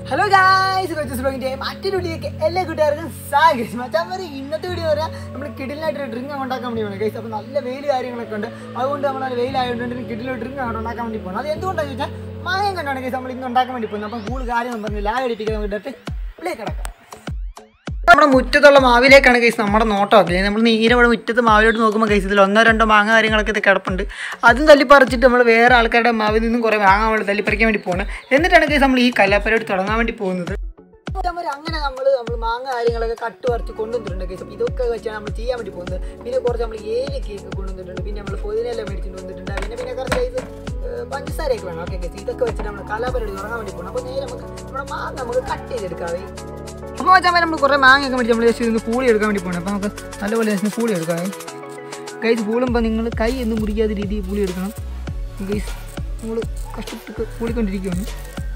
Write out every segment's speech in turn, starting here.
hello guys കൊച്ചു സ്ലോഗിൻ്റെ മറ്റൊരു വീഡിയോക്ക് എല്ലാ കൂട്ടുകാർക്കും സാഗസ് മച്ചാൻ പറയും ഇന്നത്തെ വീഡിയോ പറയാം നമ്മൾ കിഡിലായിട്ടൊരു ഡ്രിങ്ക് ഉണ്ടാക്കാൻ വേണ്ടി പോകണം ഗൈസ് അപ്പോൾ നല്ല വെയിൽ കാര്യങ്ങളൊക്കെ ഉണ്ട് അതുകൊണ്ട് നമ്മൾ നല്ല വെയിലായതുകൊണ്ട് കിഡിലൊരു ഡ്രിങ്ക് അങ്ങോട്ട് ഉണ്ടാക്കാൻ വേണ്ടി പോകണം അത് എന്തുകൊണ്ടാണെന്ന് ചോദിച്ചാൽ മായം കണ്ടാണ് ഗൈസ് നമ്മൾ ഇന്ന് ഉണ്ടാക്കാൻ വേണ്ടി പോകുന്നത് അപ്പം കൂടുതൽ കാര്യം പറഞ്ഞ് ലാഗ് അടിപ്പിക്കാൻ വേണ്ടിയിട്ട് പ്ലേ കിടക്കാം നമ്മുടെ മുറ്റത്തുള്ള മാവിലേക്കാണ് കേസ് നമ്മുടെ നോട്ടമൊക്കെ നമ്മൾ നേരെ ഇവിടെ മുറ്റത്ത് മാവിലോട്ട് നോക്കുമ്പോൾ കേസ് ഇതിൽ ഒന്നോ രണ്ടോ മാങ്ങ കാര്യങ്ങളൊക്കെ ഇത് കിടപ്പുണ്ട് അതും തല്ലിപ്പറിച്ചിട്ട് നമ്മൾ വേറെ ആൾക്കാരുടെ മാവിൽ നിന്നും കുറേ മാങ്ങ നമ്മൾ തല്ലിപ്പറിക്കാൻ വേണ്ടി പോകുന്നത് എന്നിട്ടാണ് കേസ് നമ്മൾ ഈ കല്ലാപ്പരോട് തുടങ്ങാൻ വേണ്ടി പോകുന്നത് അങ്ങനെ നമ്മൾ നമ്മൾ മാങ്ങ കാര്യങ്ങളൊക്കെ കട്ട് പറിച്ച് കൊണ്ടുവന്നിട്ടുണ്ട് കേസ് അപ്പോൾ ഇതൊക്കെ വെച്ചാണ് നമ്മൾ ചെയ്യാൻ വേണ്ടി പോകുന്നത് പിന്നെ കുറച്ച് നമ്മൾ ഏലക്കേക്ക് കൊണ്ടുവന്നിട്ടുണ്ട് പിന്നെ നമ്മൾ പൊതിനെല്ലാം മേടിച്ചിട്ട് വന്നിട്ടുണ്ട് പിന്നെ പിന്നെ കുറച്ച് കേസ് പഞ്ചസാരയൊക്കെ വേണം ഓക്കെ കേസ് ഇതൊക്കെ വെച്ചിട്ട് നമ്മൾ കലാപരിപാടി തുടങ്ങാൻ വേണ്ടി പോകണം അപ്പോൾ നേരെ നമുക്ക് നമ്മുടെ മാങ്ങ നമുക്ക് കട്ട് ചെയ്തെടുക്കാവേ അപ്പോൾ വെച്ചാൽ നമ്മൾ കുറേ മാങ്ങയൊക്കെ മേടിച്ച് നമ്മൾ ജസ്റ്റ് ഇന്ന് പൂളി എടുക്കാൻ വേണ്ടി പോകണം അപ്പോൾ നമുക്ക് നല്ലപോലെ ജസ്റ്റ് പൂളി എടുക്കാം ഗൈസ് പൂളുമ്പോൾ നിങ്ങൾ കൈ ഒന്നും മുറിക്കാത്ത രീതിയിൽ പൂളി എടുക്കണം ഗൈസ് നമ്മൾ കഷ്ടപ്പെട്ട് പൂളിക്കൊണ്ടിരിക്കുകയാണ്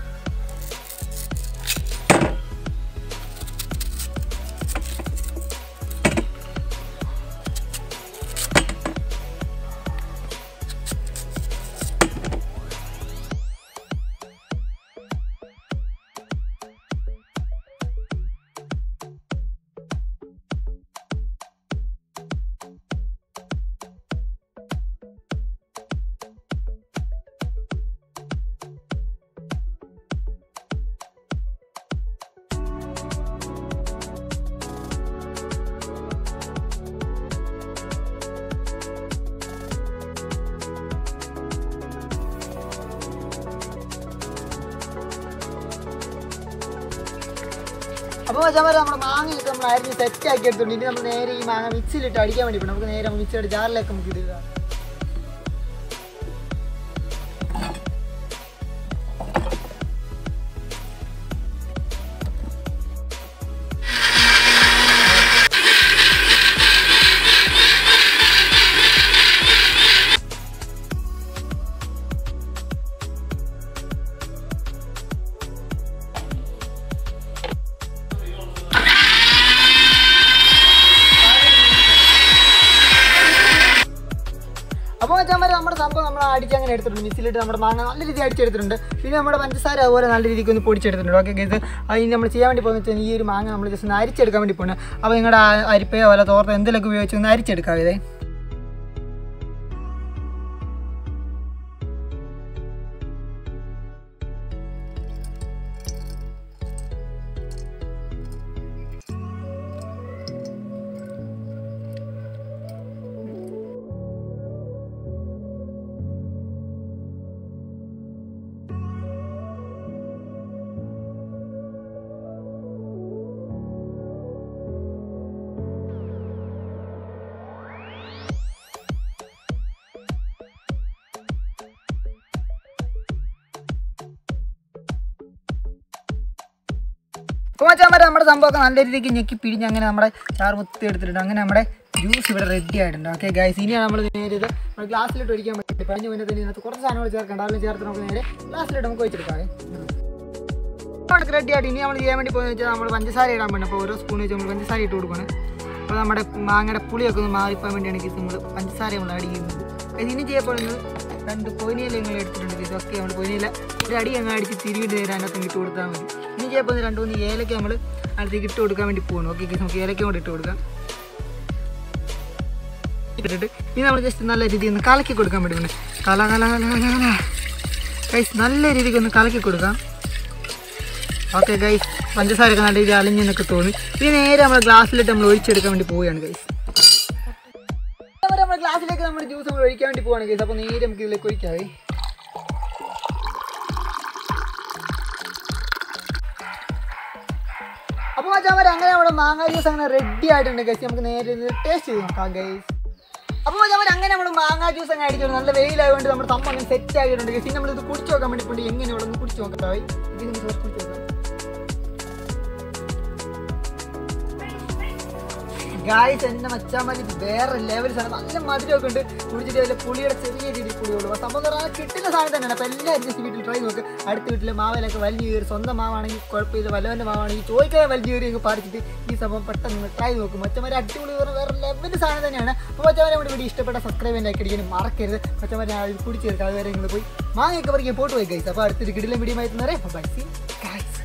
അപ്പോൾ വെച്ചാൽ വരെ നമ്മുടെ മാങ്ങയൊക്കെ നമ്മൾ അരിഞ്ഞ് സെറ്റ് ആക്കി എടുത്തിട്ടുണ്ട് ഇനി നമ്മൾ നേരെ ഈ മാങ്ങ മിക്സിയിലിട്ട് അടിക്കാൻ വേണ്ടി പോകണം നമുക്ക് നേരെ മിക്സിയുടെ ജാറിലേക്ക് നമുക്ക് ഇടുക അപ്പോൾ വെച്ചാൽ വരെ നമ്മുടെ സംഭവം നമ്മൾ അടിച്ച് അങ്ങനെ എടുത്തിട്ടുണ്ട് മിക്സിയിലിട്ട് നമ്മുടെ മാങ്ങ നല്ല രീതിയിൽ അടിച്ചെടുത്തിട്ടുണ്ട് പിന്നെ നമ്മുടെ പഞ്ചസാര അതുപോലെ നല്ല രീതിക്ക് ഒന്ന് പൊടിച്ചെടുത്തിട്ടുണ്ട് ഓക്കെ ഇത് അതിന് നമ്മൾ ചെയ്യാൻ വേണ്ടി പോകുന്നത് വെച്ചാൽ ഈ ഒരു മാങ്ങ നമ്മൾ ജസ്റ്റ് ഒന്ന് അരിച്ചെടുക്കാൻ വേണ്ടി പോകുന്നത് അപ്പോൾ നിങ്ങളുടെ ആ അരിപ്പയോ അല്ല തോർത്തോ എന്തെങ്കിലുമൊക്കെ ഉപയോഗിച്ച് ഒന്ന് അരിച്ചെടുക്കാം ഇതേ അപ്പോൾ വെച്ചാൽ വരെ നമ്മുടെ സംഭവമൊക്കെ നല്ല രീതിക്ക് ഞെക്കി പിഴിഞ്ഞ് അങ്ങനെ നമ്മുടെ ചാറ് മുത്തി എടുത്തിട്ടുണ്ട് അങ്ങനെ നമ്മുടെ ജ്യൂസ് ഇവിടെ റെഡി ആയിട്ടുണ്ട് ഓക്കെ ഗൈസ് ഇനിയാണ് നമ്മൾ നേരെ ഇത് നമ്മൾ ഗ്ലാസ്സിലിട്ട് ഒഴിക്കാൻ പറ്റി പതിനഞ്ച് മിനിറ്റ് തന്നെ ഇതിനകത്ത് കുറച്ച് സാധനങ്ങൾ ചേർക്കണ്ട അതിൽ ചേർത്ത് നമുക്ക് നേരെ ഗ്ലാസ്സിലിട്ട് നമുക്ക് വെച്ചെടുക്കാം നമുക്ക് റെഡി ആയിട്ട് ഇനി നമ്മൾ ചെയ്യാൻ വേണ്ടി പോകുന്നത് വെച്ചാൽ നമ്മൾ പഞ്ചസാര ഇടാൻ വേണ്ടി അപ്പോൾ ഓരോ സ്പൂൺ വെച്ച് നമ്മൾ പഞ്ചസാര ഇട്ട് കൊടുക്കണം അപ്പോൾ നമ്മുടെ മാങ്ങയുടെ പുളിയൊക്കെ ഒന്ന് മാറിപ്പോകാൻ വേണ്ടിയാണ് ഇത് നമ്മൾ പഞ്ചസാര നമ്മൾ ആഡ് ചെയ്യുന്നത് ഇത് ഇനി ചെയ്യാൻ പോകുന്നത് രണ്ട് പൊയിനിയില ഞങ്ങൾ എടുത്തിട്ടുണ്ട് ഇതൊക്കെ നമ്മൾ പൊയിനിയില ഒരു അടി അങ്ങ് അടിച്ച് തിരിയിട്ട് നേരെ അതിനകത്ത് ഇട്ട് കൊടുത്താൽ മതി ഇനി ചെയ്യാൻ പോകുന്നത് രണ്ട് മൂന്ന് ഏലക്ക നമ്മൾ അടുത്തേക്ക് ഇട്ട് കൊടുക്കാൻ വേണ്ടി പോകണം ഓക്കെ നമുക്ക് ഏലക്ക കൊണ്ട് ഇട്ട് കൊടുക്കാം ഇട്ടിട്ട് ഇനി നമ്മൾ ജസ്റ്റ് നല്ല രീതിയിൽ ഒന്ന് കലക്കി കൊടുക്കാൻ വേണ്ടി വേണം കല കല കല കല കല ഗൈസ് നല്ല രീതിക്ക് ഒന്ന് കലക്കി കൊടുക്കാം ഓക്കെ ഗൈസ് പഞ്ചസാരയൊക്കെ നല്ല രീതിയിൽ അലിഞ്ഞെന്നൊക്കെ തോന്നി ഇനി നേരെ നമ്മൾ ഗ്ലാസ്സിലിട്ട് നമ്മൾ ഒഴിച്ചെടുക്കാൻ വേണ്ടി പോവുകയാണ് ഗൈസ് നമ്മൾ ഗ്ലാസ്സിലേക്ക് നമ്മൾ ജ്യൂസ് നമ്മൾ ഒഴിക്കാൻ വേണ്ടി പോവാണ് ഗൈസ് അപ്പോൾ നേരെ നമുക്ക് ഇതിലേക്ക് ഒഴിക്കാവേ അപ്പോൾ വെച്ചാൽ അങ്ങനെ നമ്മുടെ മാങ്ങ ജ്യൂസ് അങ്ങനെ റെഡി ആയിട്ടുണ്ട് ഗൈസ് നമുക്ക് നേരെ ഇത് ടേസ്റ്റ് ചെയ്ത് നോക്കാം ഗൈസ് അപ്പോൾ നമ്മൾ അങ്ങനെ നമ്മൾ മാങ്ങ ജ്യൂസ് അങ്ങനെ അടിച്ചു നല്ല വെയിലായതുകൊണ്ട് നമ്മുടെ തമ്മ അങ്ങനെ സെറ്റ് ആയിട്ടുണ്ട് ഗൈസ് ഇനി നമ്മളിത് കുടിച്ച് നോക്കാൻ വേണ്ടി പോയി എങ്ങനെ ഇവിടെ ഒന്ന് കുടിച്ച് നോക്കട്ടെ ഇതിന് കുടിച്ച് നോക്കാം ഗായ്സ് എന്നെ മച്ചാമാരി വേറെ ലെവൽ സാധനം നല്ല മധുരമൊക്കെ ഉണ്ട് കുടിച്ചിട്ട് അതിൽ പുളിയുടെ ചെറിയ രീതിയിൽ പുളിയുള്ളൂ അപ്പോൾ സംഭവം പറഞ്ഞാൽ കിട്ടുന്ന സാധനം തന്നെയാണ് അപ്പോൾ എല്ലാവരും ജസ്റ്റ് വീട്ടിൽ ട്രൈ നോക്ക് അടുത്ത വീട്ടിലെ മാവിലൊക്കെ വലിയ കയറി സ്വന്തം മാവാണെങ്കിൽ കുഴപ്പമില്ല വല്ലവൻ്റെ മാവാണെങ്കിൽ ചോദിക്കാൻ വലിയ കയറി ഒക്കെ പാടിച്ചിട്ട് ഈ സംഭവം പെട്ടെന്ന് ട്രൈ നോക്കും മച്ചമാരെ അടിപൊളി വേറെ വേറെ ലെവൽ സാധനം തന്നെയാണ് അപ്പോൾ മച്ചമാരെ നമ്മുടെ വീഡിയോ ഇഷ്ടപ്പെട്ട സബ്സ്ക്രൈബ് ചെയ്യാൻ ലൈക്ക് അടിക്കാനും മറക്കരുത് മച്ചമാരെ ആ കുടിച്ചേർക്കുക അതുവരെ നിങ്ങൾ പോയി മാങ്ങയൊക്കെ പറിക്കാൻ പോട്ട് പോയി ഗൈസ് അപ്പോൾ അടുത്തൊരു കിടിലം വീഡിയോ ആയിട്ട് ബൈ സി ഗൈസ്